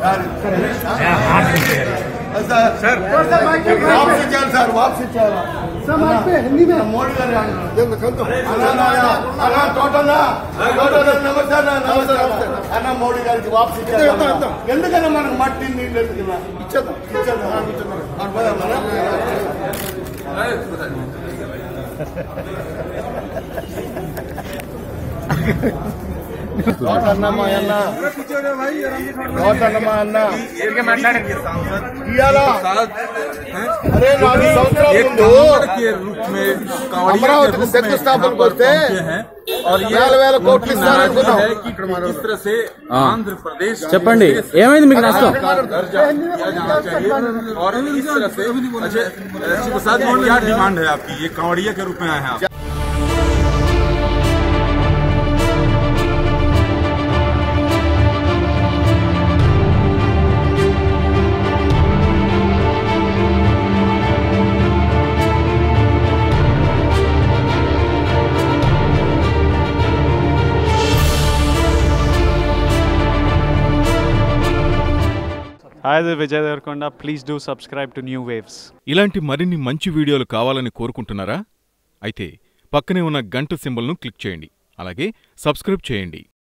Sir వాపస్ ఇచ్చారు sir వాపస్ ఇచ్చారు మోడీ గారు అన్నా అన్నా టోటల్నా టోటల్ నమస్తే అన్న నమస్తే అన్న మోడీ గారికి వాపస్ ఇచ్చారు ఎందుకన్నా మనకు మట్టి నీళ్ళు ఎందుకన్నా ఇచ్చేద్దాం ఇచ్చేద్దాం టోటల్ మా అన్న టోటల్ మా అన్న ఇవాళ అరే నాలుగు సంవత్సరాల एक ముందు कमर के रूप में कांवड़िया के అమరావతికి रूप में శంకుస్థాపన यहाँ पर కొడితే पहुंचे हैं और ये వేల వేల కోట్లు उनकी ఇస్తారనుకున్నాం. नाराजगी है कि किस तरह से आंध्र प्रदेश చెప్పండి ఏమైంది మీకు నష్టం दर्जा दिया जाना चाहिए और इस तरह से अच्छा श्री प्रसाद जी क्या डिमांड है आपकी ये कांवड़िया के रूप में आए हैं आप Hi, this is Vijay Devarkonda. Please do subscribe to New Waves. ఇలాంటి మరిన్ని మంచి వీడియోలు కావాలని కోరుకుంటున్నారా అయితే పక్కనే ఉన్న గంట సింబల్ను క్లిక్ చేయండి అలాగే సబ్స్క్రైబ్ చేయండి